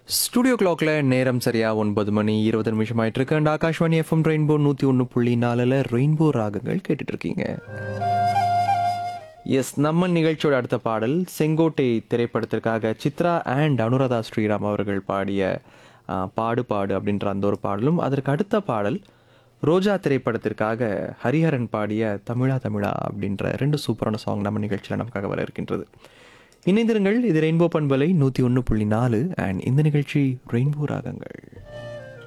studio கிளாக்ல நேரம் சரியா ஒன்பது மணி இருபது நிமிஷம் ஆயிட்டு இருக்கு அண்ட் ஆகாஷ்வாணி எஃப்எம் ரெயின்போ நூற்றி ஒன்று புள்ளி நாலில் ரெயின்போ ராகங்கள் கேட்டுட்டு இருக்கீங்க எஸ் நம்ம நிகழ்ச்சியோட அடுத்த பாடல் செங்கோட்டை திரைப்படத்திற்காக சித்ரா அண்ட் அனுராதா ஸ்ரீராம் அவர்கள் பாடிய ஆ, பாடு பாடு அப்படின்ற அந்த ஒரு பாடலும் அதற்கு அடுத்த பாடல் ரோஜா திரைப்படத்திற்காக ஹரிஹரன் பாடிய தமிழா தமிழா அப்படின்ற ரெண்டு சூப்பரான சாங் நம்ம நிகழ்ச்சியில் நமக்காக வர இருக்கின்றது இணைந்திருங்கள் இது ரெயின்போ பண்பலை நூற்றி ஒன்று புள்ளி நாலு அண்ட் இந்த நிகழ்ச்சி ரெயின்போ ராகங்கள்